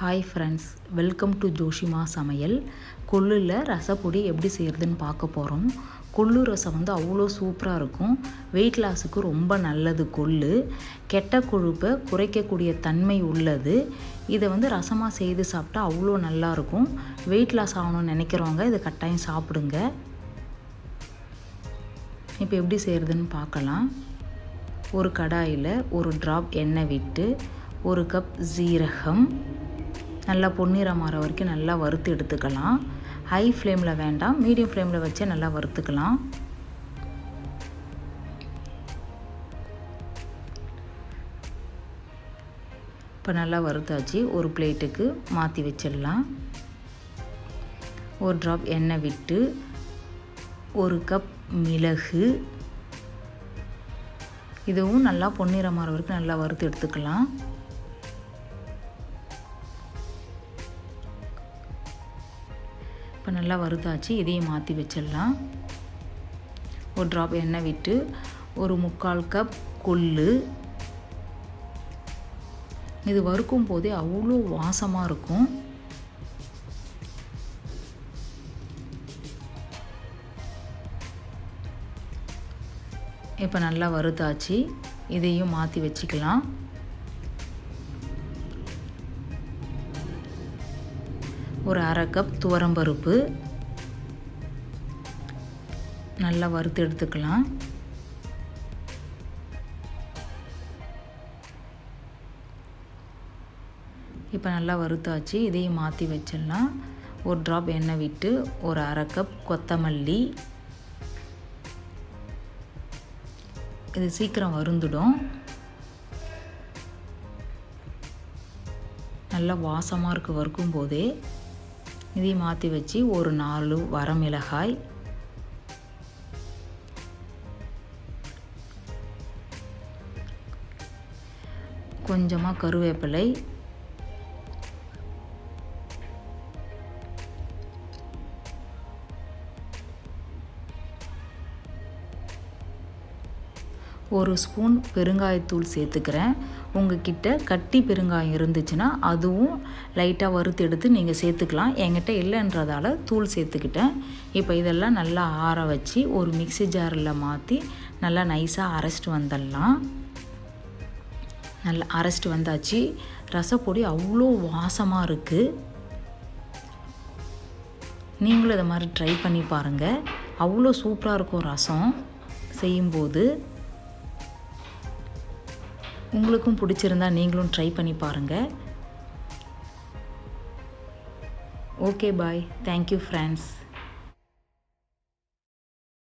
hi friends welcome to Joshima சமையல் கொள்ளில் ரசப்பொடி எப்படி செய்கிறதுன்னு பார்க்க போகிறோம் கொள்ளு ரசம் வந்து அவ்வளோ சூப்பராக இருக்கும் வெயிட் லாஸுக்கு ரொம்ப நல்லது கொள்ளு கெட்ட கொழுப்பை குறைக்கக்கூடிய தன்மை உள்ளது இதை வந்து ரசமாக செய்து சாப்பிட்டா அவ்வளோ நல்லாயிருக்கும் வெயிட் லாஸ் ஆகணும்னு நினைக்கிறவங்க இதை கட்டாயம் சாப்பிடுங்க இப்போ எப்படி செய்கிறதுன்னு பார்க்கலாம் ஒரு கடாயில் ஒரு ட்ராப் எண்ணெய் விட்டு ஒரு கப் ஜீரகம் நல்லா பொன்னிறம் மாற வரைக்கும் நல்லா வறுத்து எடுத்துக்கலாம் ஹை ஃப்ளேமில் வேண்டாம் மீடியம் ஃப்ளேமில் வச்சு நல்லா வறுத்துக்கலாம் இப்போ நல்லா வறுத்தாச்சு ஒரு பிளேட்டுக்கு மாற்றி வச்சிடலாம் ஒரு ட்ராப் எண்ணெய் விட்டு ஒரு கப் மிளகு இதுவும் நல்லா பொன்னிறம் மாற வரைக்கும் நல்லா வறுத்து எடுத்துக்கலாம் இப்போ நல்லா வறுத்தாச்சு இதையும் மாற்றி வச்சிடலாம் ஒரு ட்ராப் எண்ணெய் விட்டு ஒரு முக்கால் கப் கொள்ளு இது வறுக்கும் போதே அவ்வளோ வாசமாக இருக்கும் இப்போ நல்லா வறுத்தாச்சு இதையும் மாற்றி வச்சுக்கலாம் ஒரு அரை கப் துவரம்பருப்பு நல்லா வறுத்து எடுத்துக்கலாம் இப்போ நல்லா வறுத்தாச்சு இதையும் மாற்றி வச்சிடலாம் ஒரு ட்ராப் எண்ணெய் விட்டு ஒரு அரை கப் கொத்தமல்லி இது சீக்கிரம் வருந்துடும் நல்லா வாசமாக இருக்குது வறுக்கும் போதே இதையும் மாற்றி வச்சு ஒரு நாலு வரமிளகாய் கொஞ்சமாக கருவேப்பிலை ஒரு ஸ்பூன் பெருங்காயத்தூள் சேர்த்துக்கிறேன் உங்ககிட்ட கட்டி பெருங்காயம் இருந்துச்சுன்னா அதுவும் லைட்டாக வறுத்து எடுத்து நீங்கள் சேர்த்துக்கலாம் என்கிட்ட இல்லைன்றதால தூள் சேர்த்துக்கிட்டேன் இப்போ இதெல்லாம் நல்லா ஆற வச்சு ஒரு மிக்சி ஜாரில் மாற்றி நல்லா நைஸாக அரைச்சிட்டு வந்துடலாம் நல்லா அரைச்சிட்டு வந்தாச்சு ரசப்பொடி அவ்வளோ வாசமாக இருக்குது நீங்களும் இதை மாதிரி ட்ரை பண்ணி பாருங்கள் அவ்வளோ சூப்பராக இருக்கும் ரசம் செய்யும்போது உங்களுக்கும் பிடிச்சிருந்தா நீங்களும் ட்ரை பண்ணி பாருங்கள் ஓகே பாய் தேங்க்யூ ஃப்ரெண்ட்ஸ்